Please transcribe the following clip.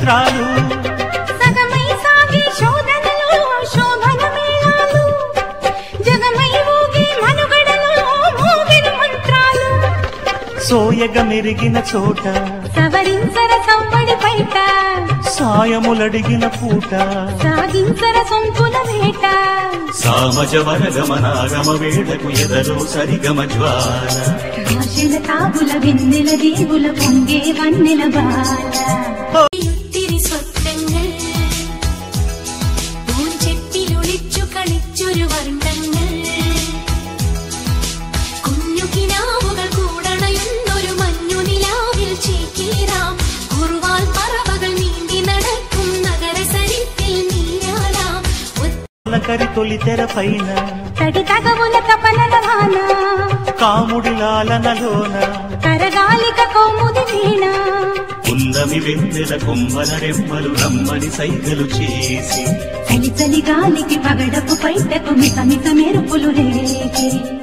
చిత్రాలు సగమై సాగే శోధనలో శోభన మేళాలు జగమై ఊగే మనుగడలో మోగెను మంత్రాలు సోయగ మెరిగిన చోట సవరించర సవ్వడి బయట సాయములడిగిన పూట సాగించర సొంపుల వేట సామజ వరగమనాగమ వేడకు ఎదలో సరిగమ జ్వాల ఆశల తాగుల వెన్నెల దేవుల పొంగే వన్నెల బాల ഒത്തിരി സ്വപ്നങ്ങൾ പൂഞ്ചെപ്പിലൊളിച്ചു കളിച്ചൊരു വർണ്ണങ്ങൾ കുഞ്ഞു കിനാവുകൾ കൂടണയുന്നൊരു മഞ്ഞു നിലാവിൽ ചേക്കേറാം കുറുവാൽ പറവകൾ നീന്തി നടക്കും നഗരസരിത്തിൽ നീരാടാം కరి తొలి తెర పైన తడి తగవుల తపనల వాన కాముడి లాలనలోన కరగాలిక కౌముది వీణ ఉన్నమి వెన్నెల కొమ్మల రెమ్మలు రమ్మని సైగలు చేసి చలి చలి గాలికి పగడపు పైటకు మిత మిత మెరుపులు రేగే